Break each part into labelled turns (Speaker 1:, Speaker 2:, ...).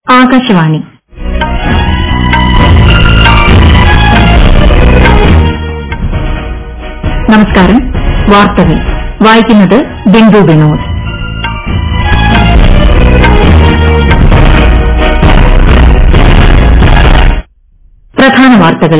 Speaker 1: ആകാശവാണി നമസ്കാരം വാർത്തകൾ വായിക്കുന്നത് ബിന്ദു വിനോദ് പ്രധാന വാർത്തകൾ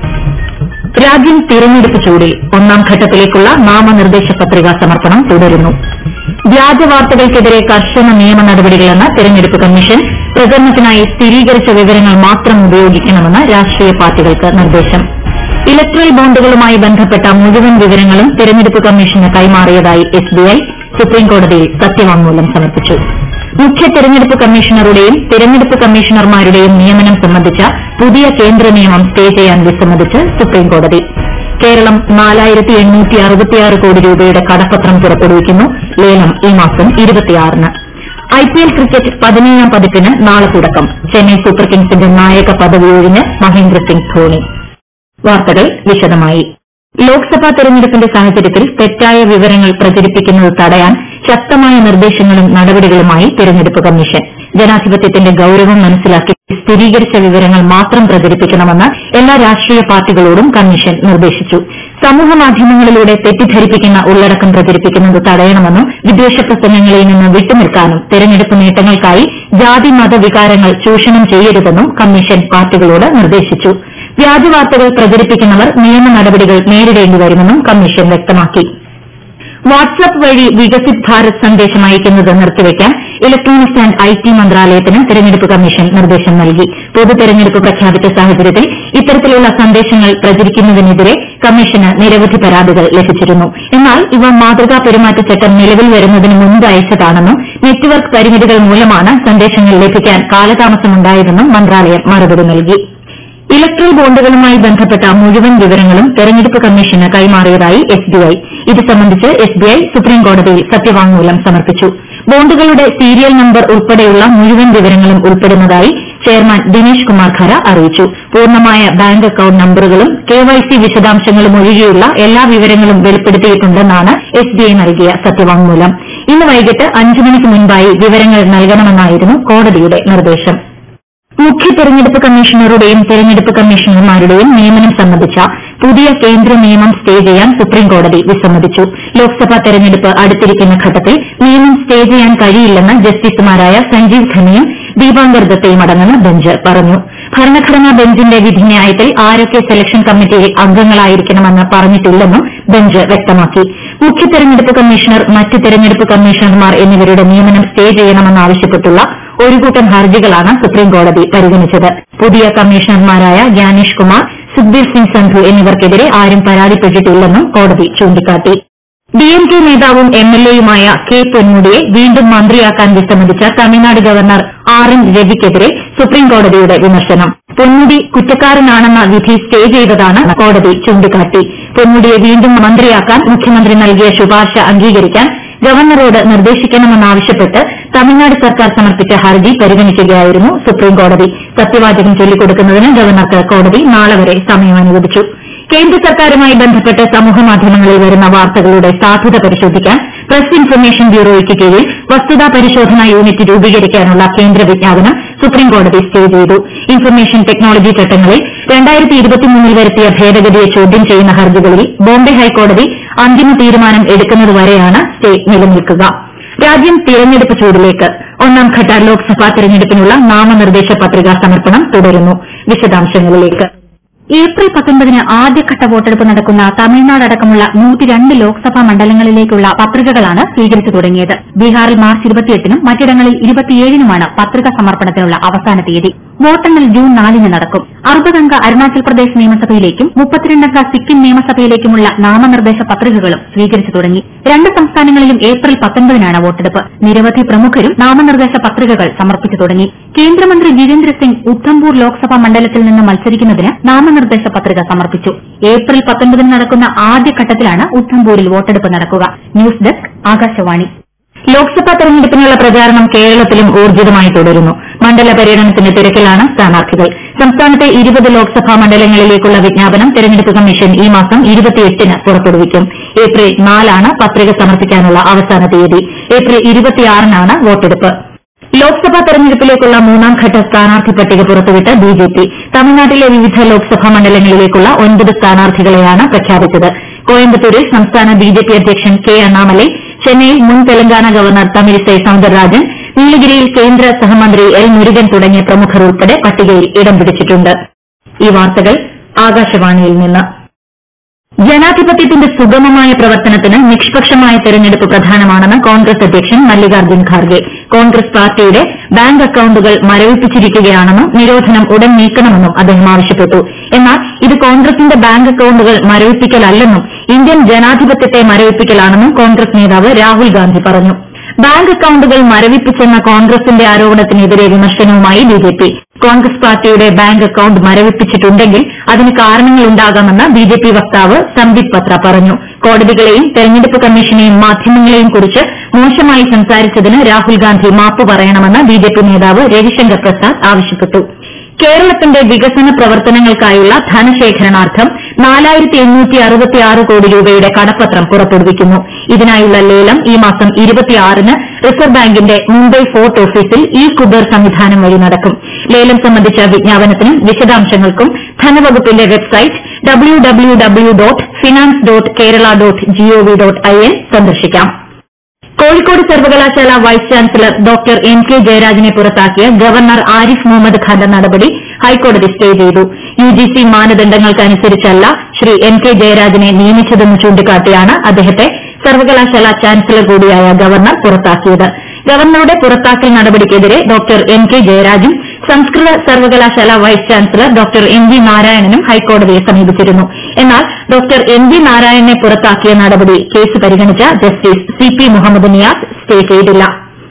Speaker 1: രാജ്യം തിരഞ്ഞെടുപ്പ് ചൂടിൽ ഒന്നാം ഘട്ടത്തിലേക്കുള്ള നാമനിർദ്ദേശ പത്രികാ സമർപ്പണം തുടരുന്നു വ്യാജ വാർത്തകൾക്കെതിരെ കർശന നിയമ നടപടികളെന്ന് തെരഞ്ഞെടുപ്പ് കമ്മീഷൻ പ്രചരണത്തിനായി സ്ഥിരീകരിച്ച വിവരങ്ങൾ മാത്രം ഉപയോഗിക്കണമെന്ന് രാഷ്ട്രീയ പാർട്ടികൾക്ക് നിർദ്ദേശം ഇലക്ട്രൽ ബോണ്ടുകളുമായി ബന്ധപ്പെട്ട മുഴുവൻ വിവരങ്ങളും തെരഞ്ഞെടുപ്പ് കമ്മീഷന് കൈമാറിയതായി എസ്ബിഐ സുപ്രീംകോടതിയിൽ സത്യവാങ്മൂലം സമർപ്പിച്ചു മുഖ്യ തെരഞ്ഞെടുപ്പ് കമ്മീഷണറുടെയും തെരഞ്ഞെടുപ്പ് കമ്മീഷണർമാരുടെയും നിയമനം സംബന്ധിച്ച പുതിയ കേന്ദ്ര നിയമം സ്റ്റേ ചെയ്യാൻ വിസമ്മതിച്ച് സുപ്രീംകോടതി കേരളം കോടി രൂപയുടെ കടപ്പത്രം പുറപ്പെടുവിക്കുന്നു ലേലം ഈ മാസം ന് ഐപിഎൽ ക്രിക്കറ്റ് പതിനേഴാം പതിപ്പിന് നാളെ തുടക്കം ചെന്നൈ സൂപ്പർ കിങ്സിന്റെ നായക പദവി ഒഴിഞ്ഞ് മഹേന്ദ്രസിംഗ് ധോണി വാർത്തകൾ വിശദമായി ലോക്സഭാ തെരഞ്ഞെടുപ്പിന്റെ സാഹചര്യത്തിൽ തെറ്റായ വിവരങ്ങൾ പ്രചരിപ്പിക്കുന്നത് തടയാൻ ശക്തമായ നിർദ്ദേശങ്ങളും നടപടികളുമായി തെരഞ്ഞെടുപ്പ് കമ്മീഷൻ ജനാധിപത്യത്തിന്റെ ഗൌരവം മനസ്സിലാക്കി സ്ഥിരീകരിച്ച വിവരങ്ങൾ മാത്രം പ്രചരിപ്പിക്കണമെന്ന് എല്ലാ രാഷ്ട്രീയ പാർട്ടികളോടും കമ്മീഷൻ നിർദ്ദേശിച്ചു സമൂഹമാധ്യമങ്ങളിലൂടെ തെറ്റിദ്ധരിപ്പിക്കുന്ന ഉള്ളടക്കം പ്രചരിപ്പിക്കുന്നത് തടയണമെന്നും വിദ്വേഷ പ്രസംഗങ്ങളിൽ നിന്ന് വിട്ടുനിൽക്കാനും തെരഞ്ഞെടുപ്പ് നേട്ടങ്ങൾക്കായി ജാതി മത വികാരങ്ങൾ ചൂഷണം ചെയ്യരുതെന്നും കമ്മീഷൻ പാർട്ടികളോട് നിർദ്ദേശിച്ചു വ്യാജവാർത്തകൾ പ്രചരിപ്പിക്കുന്നവർ നിയമ നടപടികൾ നേരിടേണ്ടി വരുമെന്നും കമ്മീഷൻ വ്യക്തമാക്കി വാട്സ്ആപ്പ് വഴി വികസിത് ഭാരത് സന്ദേശം അയക്കുന്നത് നിർത്തിവെക്കാൻ ഇലക്ട്രോണിക്സ് ആന്റ് ഐടി മന്ത്രാലയത്തിന് തെരഞ്ഞെടുപ്പ് കമ്മീഷൻ നിർദ്ദേശം നൽകി പൊതു തെരഞ്ഞെടുപ്പ് പ്രഖ്യാപിച്ച സാഹചര്യത്തിൽ ഇത്തരത്തിലുള്ള സന്ദേശങ്ങൾ പ്രചരിക്കുന്നതിനെതിരെ കമ്മീഷന് നിരവധി പരാതികൾ ലഭിച്ചിരുന്നു എന്നാൽ ഇവ മാതൃകാ പെരുമാറ്റച്ചട്ടം നിലവിൽ വരുന്നതിന് മുൻപ് അയച്ചതാണെന്നും നെറ്റ്വർക്ക് പരിമിതികൾ മൂലമാണ് സന്ദേശങ്ങൾ ലഭിക്കാൻ കാലതാമസമുണ്ടായതെന്നും മന്ത്രാലയം മറുപടി നൽകി ഇലക്ട്രൽ ബോണ്ടുകളുമായി ബന്ധപ്പെട്ട മുഴുവൻ വിവരങ്ങളും തെരഞ്ഞെടുപ്പ് കമ്മീഷന് കൈമാറിയതായി എസ്ബിഐ ഇത് സംബന്ധിച്ച് എസ്ബിഐ സുപ്രീംകോടതിയിൽ സത്യവാങ്മൂലം സമർപ്പിച്ചു ബോണ്ടുകളുടെ സീരിയൽ നമ്പർ ഉൾപ്പെടെയുള്ള മുഴുവൻ വിവരങ്ങളും ഉൾപ്പെടുന്നതായി ചെയർമാൻ ദിനേശ് കുമാർ ഖര അറിയിച്ചു പൂർണ്ണമായ ബാങ്ക് അക്കൌണ്ട് നമ്പറുകളും കെവൈസി വിശദാംശങ്ങളും ഒഴികെയുള്ള എല്ലാ വിവരങ്ങളും വെളിപ്പെടുത്തിയിട്ടുണ്ടെന്നാണ് എസ്ബിഐ നൽകിയ സത്യവാങ്മൂലം ഇന്ന് വൈകിട്ട് അഞ്ചു മണിക്ക് മുൻപായി വിവരങ്ങൾ നൽകണമെന്നായിരുന്നു കോടതിയുടെ നിർദ്ദേശം മുഖ്യ തെരഞ്ഞെടുപ്പ് കമ്മീഷണറുടെയും തെരഞ്ഞെടുപ്പ് കമ്മീഷണർമാരുടെയും നിയമനം സംബന്ധിച്ച പുതിയ കേന്ദ്ര നിയമം സ്റ്റേ ചെയ്യാൻ സുപ്രീംകോടതി വിസമ്മതിച്ചു ലോക്സഭാ തെരഞ്ഞെടുപ്പ് അടുത്തിരിക്കുന്ന ഘട്ടത്തിൽ നിയമം സ്റ്റേ ചെയ്യാൻ കഴിയില്ലെന്ന് ജസ്റ്റിസുമാരായ സഞ്ജീവ് ഖന്നയും ദീപാങ്കർ ദത്തയും അടങ്ങുന്ന ബെഞ്ച് പറഞ്ഞു ഭരണഘടനാ ബെഞ്ചിന്റെ വിധിന്യായത്തിൽ ആരൊക്കെ സെലക്ഷൻ കമ്മിറ്റിയിൽ അംഗങ്ങളായിരിക്കണമെന്ന് പറഞ്ഞിട്ടില്ലെന്നും ബെഞ്ച് വ്യക്തമാക്കി മുഖ്യ തെരഞ്ഞെടുപ്പ് കമ്മീഷണർ മറ്റ് തെരഞ്ഞെടുപ്പ് കമ്മീഷണർമാർ എന്നിവരുടെ നിയമനം സ്റ്റേ ചെയ്യണമെന്നാവശ്യപ്പെട്ടുള്ള ഒരു കൂട്ടം ഹർജികളാണ് സുപ്രീംകോടതി പരിഗണിച്ചത് പുതിയ കമ്മീഷണർമാരായ ജ്ഞാനേഷ് കുമാർ സുഖ്ബീർ സിംഗ് സന്ധു എന്നിവർക്കെതിരെ ആരും പരാതിപ്പെട്ടിട്ടില്ലെന്നും കോടതി ചൂണ്ടിക്കാട്ടി ഡിഎംകെ നേതാവും എംഎൽഎയുമായ കെ പൊന്മുടിയെ വീണ്ടും മന്ത്രിയാക്കാൻ വിസമ്മതിച്ച തമിഴ്നാട് ഗവർണർ ആർ എൻ രവിക്കെതിരെ സുപ്രീംകോടതിയുടെ വിമർശനം പൊന്മുടി കുറ്റക്കാരനാണെന്ന വിധി സ്റ്റേ ചെയ്തതാണ് കോടതി ചൂണ്ടിക്കാട്ടി പൊന്മുടിയെ വീണ്ടും മന്ത്രിയാക്കാൻ മുഖ്യമന്ത്രി നൽകിയ ശുപാർശ അംഗീകരിക്കാൻ ഗവർണറോട് നിർദ്ദേശിക്കണമെന്നാവശ്യപ്പെട്ട് തമിഴ്നാട് സർക്കാർ സമർപ്പിച്ച ഹർജി പരിഗണിക്കുകയായിരുന്നു സുപ്രീംകോടതി സത്യവാചകം ചൊല്ലിക്കൊടുക്കുന്നതിന് ഗവർണർക്ക് കോടതി നാളെ വരെ സമയം അനുവദിച്ചു കേന്ദ്ര സർക്കാരുമായി ബന്ധപ്പെട്ട് സമൂഹമാധ്യമങ്ങളിൽ വരുന്ന വാർത്തകളുടെ സാധുത പരിശോധിക്കാൻ പ്രസ് ഇൻഫർമേഷൻ ബ്യൂറോയ്ക്ക് കീഴിൽ വസ്തുതാ പരിശോധനാ യൂണിറ്റ് രൂപീകരിക്കാനുള്ള കേന്ദ്ര വിജ്ഞാപനം സുപ്രീംകോടതി സ്റ്റേ ചെയ്തു ഇൻഫർമേഷൻ ടെക്നോളജി ചട്ടങ്ങളിൽ ൽ വരുത്തിയ ഭേദഗതിയെ ചോദ്യം ചെയ്യുന്ന ഹർജികളിൽ ബോംബെ ഹൈക്കോടതി അന്തിമ തീരുമാനം എടുക്കുന്നതുവരെയാണ് സ്റ്റേ നിലനിൽക്കുക രാജ്യം തിരഞ്ഞെടുപ്പ് ചൂടിലേക്ക് ഒന്നാംഘട്ട ലോക്സഭാ തെരഞ്ഞെടുപ്പിനുള്ള നാമനിർദ്ദേശ പത്രികാ സമർപ്പണം തുടരുന്നു വിശദാംശങ്ങളിലേക്ക് ഏപ്രിൽ പത്തൊൻപതിന് ആദ്യഘട്ട വോട്ടെടുപ്പ് നടക്കുന്ന തമിഴ്നാട് അടക്കമുള്ള നൂറ്റിരണ്ട് ലോക്സഭാ മണ്ഡലങ്ങളിലേക്കുള്ള പത്രികകളാണ് സ്വീകരിച്ചു തുടങ്ങിയത് ബീഹാറിൽ മാർച്ച് ഇരുപത്തിയെട്ടിനും മറ്റിടങ്ങളിൽ ഇരുപത്തിയേഴിനുമാണ് പത്രിക സമർപ്പണത്തിനുള്ള അവസാന തീയതി വോട്ടെണ്ണൽ ജൂൺ നാലിന് നടക്കും അറുപതംഗ അരുണാചൽ പ്രദേശ് നിയമസഭയിലേക്കും മുപ്പത്തിരണ്ടംഗ സിക്കിം നിയമസഭയിലേക്കുമുള്ള നാമനിർദ്ദേശ പത്രികകളും സ്വീകരിച്ചു തുടങ്ങി രണ്ട് സംസ്ഥാനങ്ങളിലും ഏപ്രിൽ പത്തൊൻപതിനാണ് വോട്ടെടുപ്പ് നിരവധി പ്രമുഖരും നാമനിർദ്ദേശ പത്രികകൾ സമർപ്പിച്ചു തുടങ്ങി കേന്ദ്രമന്ത്രി ജിതേന്ദ്ര സിംഗ് ഉദ്ധംപൂർ ലോക്സഭാ മണ്ഡലത്തിൽ നിന്ന് മത്സരിക്കുന്നതിന് നാമനിർദ്ദേശ പത്രിക സമർപ്പിച്ചു ഏപ്രിൽ പത്തൊൻപതിന് നടക്കുന്ന ആദ്യഘട്ടത്തിലാണ് ഉദ്ധംപൂരിൽ വോട്ടെടുപ്പ് നടക്കുക ന്യൂസ് ഡെസ്ക് ആകാശവാണി ലോക്സഭാ തെരഞ്ഞെടുപ്പിനുള്ള പ്രചാരണം കേരളത്തിലും ഊർജിതമായി തുടരുന്നു മണ്ഡല പര്യടനത്തിന്റെ തിരക്കിലാണ് സ്ഥാനാർത്ഥികൾ സംസ്ഥാനത്തെ ഇരുപത് ലോക്സഭാ മണ്ഡലങ്ങളിലേക്കുള്ള വിജ്ഞാപനം തെരഞ്ഞെടുപ്പ് കമ്മീഷൻ ഈ മാസം ഇരുപത്തിയെട്ടിന് പുറപ്പെടുവിക്കും ഏപ്രിൽ നാലാണ് പത്രിക സമർപ്പിക്കാനുള്ള അവസാന തീയതി ഏപ്രിൽ ഇരുപത്തിയാറിനാണ് വോട്ടെടുപ്പ് ലോക്സഭാ തെരഞ്ഞെടുപ്പിലേക്കുള്ള മൂന്നാം ഘട്ട സ്ഥാനാർത്ഥി പട്ടിക പുറത്തുവിട്ട് ബിജെപി തമിഴ്നാട്ടിലെ വിവിധ ലോക്സഭാ മണ്ഡലങ്ങളിലേക്കുള്ള ഒൻപത് സ്ഥാനാർത്ഥികളെയാണ് പ്രഖ്യാപിച്ചത് കോയമ്പത്തൂരിൽ സംസ്ഥാന ബിജെപി അധ്യക്ഷൻ കെ അണ്ണാമലൈ ചെന്നൈയിൽ മുൻ തെലങ്കാന ഗവർണർ തമിഴിസൈ സൌന്ദരരാജൻ നീലഗിരിയിൽ കേന്ദ്ര സഹമന്ത്രി എൽ മുരുകൻ തുടങ്ങിയ പ്രമുഖർ ഉൾപ്പെടെ പട്ടികയിൽ ഇടം പിടിച്ചിട്ടുണ്ട് ഈ വാർത്തകൾ ആകാശവാണിയിൽ നിന്ന് ജനാധിപത്യത്തിന്റെ സുഗമമായ പ്രവർത്തനത്തിന് നിഷ്പക്ഷമായ തെരഞ്ഞെടുപ്പ് പ്രധാനമാണെന്ന് കോൺഗ്രസ് അധ്യക്ഷൻ മല്ലികാർജ്ജുൻ ഖാർഗെ കോൺഗ്രസ് പാർട്ടിയുടെ ബാങ്ക് അക്കൌണ്ടുകൾ മരവിപ്പിച്ചിരിക്കുകയാണെന്നും നിരോധനം ഉടൻ നീക്കണമെന്നും അദ്ദേഹം ആവശ്യപ്പെട്ടു എന്നാൽ ഇത് കോൺഗ്രസിന്റെ ബാങ്ക് അക്കൌണ്ടുകൾ മരവിപ്പിക്കലല്ലെന്നും ഇന്ത്യൻ ജനാധിപത്യത്തെ മരവിപ്പിക്കലാണെന്നും കോൺഗ്രസ് നേതാവ് രാഹുൽ ഗാന്ധി പറഞ്ഞു ബാങ്ക് അക്കൌണ്ടുകൾ മരവിപ്പിച്ചെന്ന കോൺഗ്രസിന്റെ ആരോപണത്തിനെതിരെ വിമർശനവുമായി ബിജെപി കോൺഗ്രസ് പാർട്ടിയുടെ ബാങ്ക് അക്കൌണ്ട് മരവിപ്പിച്ചിട്ടുണ്ടെങ്കിൽ അതിന് കാരണങ്ങളുണ്ടാകാമെന്ന് ബിജെപി വക്താവ് സംബിത് പത്ര പറഞ്ഞു കോടതികളെയും തെരഞ്ഞെടുപ്പ് കമ്മീഷനെയും മാധ്യമങ്ങളെയും കുറിച്ച് മോശമായി സംസാരിച്ചതിന് രാഹുൽ ഗാന്ധി മാപ്പ് പറയണമെന്ന് ബിജെപി നേതാവ് രവിശങ്കർ പ്രസാദ് ആവശ്യപ്പെട്ടു കേരളത്തിന്റെ വികസന പ്രവർത്തനങ്ങൾക്കായുള്ള ധനശേഖരണാർത്ഥം കോടി രൂപയുടെ കടപ്പത്രം പുറപ്പെടുവിക്കുന്നു ഇതിനായുള്ള ലേലം ഈ മാസം ന് റിസർവ് ബാങ്കിന്റെ മുംബൈ ഫോർട്ട് ഓഫീസിൽ ഇ കുബേർ സംവിധാനം വഴി നടക്കും ലേലം സംബന്ധിച്ച വിജ്ഞാപനത്തിനും വിശദാംശങ്ങൾക്കും ധനവകുപ്പിന്റെ website W W W dot finance dot Kerala dot G O V dot I N സന്ദർശിക്കാം കോഴിക്കോട് സർവകലാശാല vice chancellor doctor M K ജയരാജനെ പുറത്താക്കിയ ഗവർണർ ആരിഫ് മുഹമ്മദ് ഖാന്റെ നടപടി ഹൈക്കോടതി സ്റ്റേ ചെയ്തു യുജിസി മാനദണ്ഡങ്ങൾക്കനുസരിച്ചല്ല ശ്രീ എം കെ ജയരാജനെ നിയമിച്ചതെന്ന് ചൂണ്ടിക്കാട്ടിയാണ് അദ്ദേഹത്തെ സർവകലാശാല ചാൻസലർ കൂടിയായ ഗവർണർ പുറത്താക്കിയത് ഗവർണറുടെ പുറത്താക്കൽ നടപടിക്കെതിരെ ഡോക്ടർ എം കെ ജയരാജും സംസ്കൃത സർവകലാശാല vice chancellor doctor M G നാരായണനും ഹൈക്കോടതിയെ സമീപിച്ചിരുന്നു എന്നാൽ ഡോക്ടർ എം ജി നാരായണനെ പുറത്താക്കിയ നടപടി കേസ് പരിഗണിച്ച justice C P Muhammad Niyas stay ചെയ്തില്ല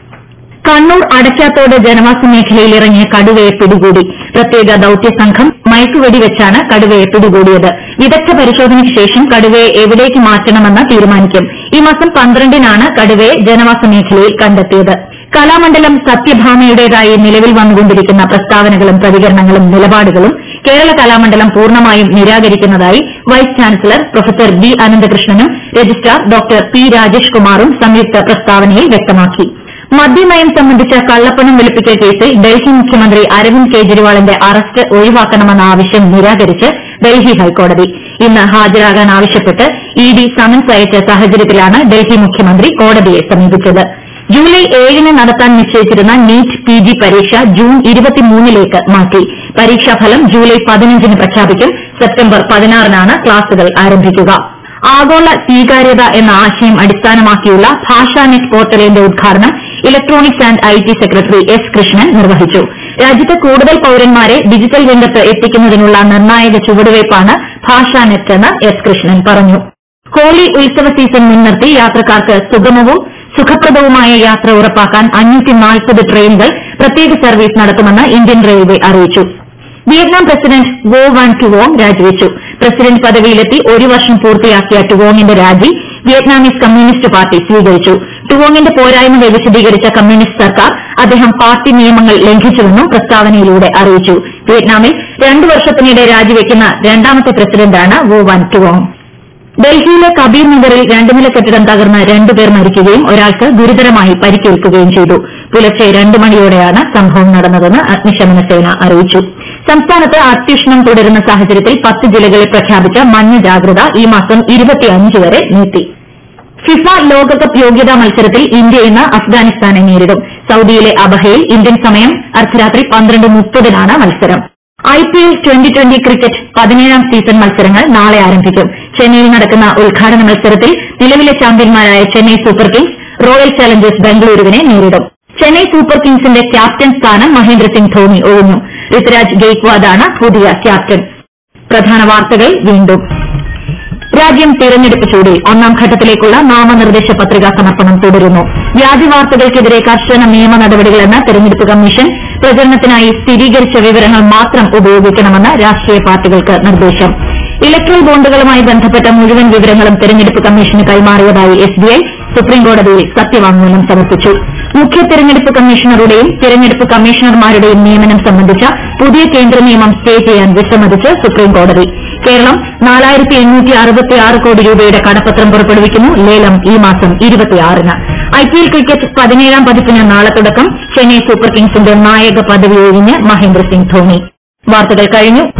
Speaker 1: കണ്ണൂർ അടയ്ക്കാത്തോട് ജനവാസ മേഖലയിൽ ഇറങ്ങിയ കടുവയെ പിടികൂടി പ്രത്യേക ദൌത്യസംഘം മയക്കുവെടി വെച്ചാണ് കടുവയെ പിടികൂടിയത് വിദഗ്ധ പരിശോധനയ്ക്ക് ശേഷം കടുവയെ എവിടേക്ക് മാറ്റണമെന്ന് തീരുമാനിക്കും ഈ മാസം പന്ത്രണ്ടിനാണ് കടുവയെ ജനവാസ മേഖലയിൽ കണ്ടെത്തിയത് കലാമണ്ഡലം സത്യഭാമയുടേതായി നിലവിൽ വന്നുകൊണ്ടിരിക്കുന്ന പ്രസ്താവനകളും പ്രതികരണങ്ങളും നിലപാടുകളും കേരള കലാമണ്ഡലം പൂർണ്ണമായും നിരാകരിക്കുന്നതായി വൈസ് ചാൻസലർ പ്രൊഫസർ ബി അനന്തകൃഷ്ണനും രജിസ്ട്രാർ ഡോക്ടർ പി രാജേഷ് കുമാറും സംയുക്ത പ്രസ്താവനയിൽ വ്യക്തമാക്കി മദ്യനയം സംബന്ധിച്ച കള്ളപ്പണം വെളുപ്പിക്കൽ കേസിൽ ഡൽഹി മുഖ്യമന്ത്രി അരവിന്ദ് കെജ്രിവാളിന്റെ അറസ്റ്റ് ഒഴിവാക്കണമെന്ന ആവശ്യം നിരാകരിച്ച് ഡൽഹി ഹൈക്കോടതി ഇന്ന് ഹാജരാകാൻ ആവശ്യപ്പെട്ട് ഇ ഡി സമൻസ് അയച്ച സാഹചര്യത്തിലാണ് ഡൽഹി മുഖ്യമന്ത്രി കോടതിയെ സമീപിച്ചത് ജൂലൈ ഏഴിന് നടത്താൻ നിശ്ചയിച്ചിരുന്ന നീറ്റ് പി ജി പരീക്ഷ ജൂൺ ഇരുപത്തിമൂന്നിലേക്ക് മാറ്റി പരീക്ഷാഫലം ജൂലൈ പതിനഞ്ചിന് പ്രഖ്യാപിക്കും സെപ്റ്റംബർ പതിനാറിനാണ് ക്ലാസുകൾ ആരംഭിക്കുക ആഗോള സ്വീകാര്യത എന്ന ആശയം അടിസ്ഥാനമാക്കിയുള്ള ഭാഷാനെറ്റ് പോർട്ടലിന്റെ ഉദ്ഘാടനം electronics and I T secretary S Krishnan നിർവഹിച്ചു രാജ്യത്ത് കൂടുതൽ പൌരന്മാരെ ഡിജിറ്റൽ രംഗത്ത് എത്തിക്കുന്നതിനുള്ള നിർണായക ചുവടുവയ്പ്പാണ് ഭാഷാനെറ്റ് എന്ന് എസ് കൃഷ്ണൻ പറഞ്ഞു ഹോളി ഉത്സവ സീസൺ മുൻനിർത്തി യാത്രക്കാർക്ക് സുഗമവും സുഖപ്രദവുമായ യാത്ര ഉറപ്പാക്കാൻ ട്രെയിനുകൾ പ്രത്യേക സർവീസ് നടത്തുമെന്ന് ഇന്ത്യൻ റെയിൽവേ അറിയിച്ചു Vietnam president Vo Van Thuong രാജിവെച്ചു പ്രസിഡന്റ് പദവിയിലെത്തി ഒരു വർഷം പൂർത്തിയാക്കിയ ടുവോങ്ങിന്റെ രാജി വിയറ്റ്നാമീസ് കമ്മ്യൂണിസ്റ്റ് പാർട്ടി സ്വീകരിച്ചു ടുവോങ്ങിന്റെ പോരായ്മകൾ വിശദീകരിച്ച കമ്മ്യൂണിസ്റ്റ് സർക്കാർ അദ്ദേഹം പാർട്ടി നിയമങ്ങൾ ലംഘിച്ചുവെന്നും പ്രസ്താവനയിലൂടെ അറിയിച്ചു വിയറ്റ്നാമിൽ രണ്ടു വർഷത്തിനിടെ രാജിവെക്കുന്ന രണ്ടാമത്തെ പ്രസിഡന്റാണ് വോ വാൻ ടുവോങ് ഡൽഹിയിലെ കബീർ നഗറിൽ രണ്ട് നില കെട്ടിടം തകർന്ന് രണ്ടുപേർ മരിക്കുകയും ഒരാൾക്ക് ഗുരുതരമായി പരിക്കേൽക്കുകയും ചെയ്തു പുലർച്ചെ രണ്ട് മണിയോടെയാണ് സംഭവം നടന്നതെന്ന് അഗ്നിശമന സേന അറിയിച്ചു സംസ്ഥാനത്ത് അത്യുഷ്ണം തുടരുന്ന സാഹചര്യത്തിൽ പത്ത് ജില്ലകളിൽ പ്രഖ്യാപിച്ച മഞ്ഞ ജാഗ്രത ഈ മാസം വരെ നീട്ടി ഫിഫ ലോകകപ്പ് യോഗ്യതാ മത്സരത്തിൽ ഇന്ത്യ ഇന്ന് അഫ്ഗാനിസ്ഥാനെ നേരിടും സൌദിയിലെ അബഹയിൽ ഇന്ത്യൻ സമയം അർദ്ധരാത്രി പന്ത്രണ്ട് മുപ്പതിനാണ് മത്സരം ഐപിഎൽ ട്വന്റി ട്വന്റി ക്രിക്കറ്റ് പതിനേഴാം സീസൺ മത്സരങ്ങൾ നാളെ ആരംഭിക്കും ചെന്നൈയിൽ നടക്കുന്ന ഉദ്ഘാടന മത്സരത്തിൽ നിലവിലെ ചാമ്പ്യന്മാരായ Chennai super kings royal challengers ബംഗളൂരുവിനെ നേരിടും ചെന്നൈ സൂപ്പർ കിങ്സിന്റെ ക്യാപ്റ്റൻ സ്ഥാനം മഹേന്ദ്രസിംഗ് ധോണി ഒഴിഞ്ഞു ഋതുരാജ് ഗെയ്ക്വാദാണ് പുതിയ ക്യാപ്റ്റൻ പ്രധാന വാർത്തകൾ വീണ്ടും രാജ്യം തിരഞ്ഞെടുപ്പ് ചൂടിൽ ഒന്നാം ഘട്ടത്തിലേക്കുള്ള നാമനിർദ്ദേശ പത്രികാ സമർപ്പണം തുടരുന്നു വ്യാജവാർത്തകൾക്കെതിരെ കർശന നിയമ നടപടികളെന്ന് തെരഞ്ഞെടുപ്പ് കമ്മീഷൻ പ്രചരണത്തിനായി സ്ഥിരീകരിച്ച വിവരങ്ങൾ മാത്രം ഉപയോഗിക്കണമെന്ന് രാഷ്ട്രീയ പാർട്ടികൾക്ക് നിർദ്ദേശം ഇലക്ട്രൽ ബോണ്ടുകളുമായി ബന്ധപ്പെട്ട മുഴുവൻ വിവരങ്ങളും തെരഞ്ഞെടുപ്പ് കമ്മീഷന് കൈമാറിയതായി എസ്ബിഐ സുപ്രീംകോടതിയിൽ സത്യവാങ്മൂലം സമർപ്പിച്ചു മുഖ്യ തെരഞ്ഞെടുപ്പ് കമ്മീഷണറുടെയും തെരഞ്ഞെടുപ്പ് കമ്മീഷണർമാരുടെയും നിയമനം സംബന്ധിച്ച പുതിയ കേന്ദ്ര നിയമം സ്റ്റേ ചെയ്യാൻ വിസമ്മതിച്ച് സുപ്രീംകോടതി കേരളം കോടി രൂപയുടെ കടപ്പത്രം പുറപ്പെടുവിക്കുന്നു ലേലം ഈ മാസം ന് ഐപിഎൽ ക്രിക്കറ്റ് പതിനേഴാം പതിപ്പിന് നാളെ തുടക്കം ചെന്നൈ സൂപ്പർ കിങ്സിന്റെ നായക പദവി ഒഴിഞ്ഞ് മഹേന്ദ്ര സിംഗ് ധോണി വാർത്തകൾ കഴിഞ്ഞു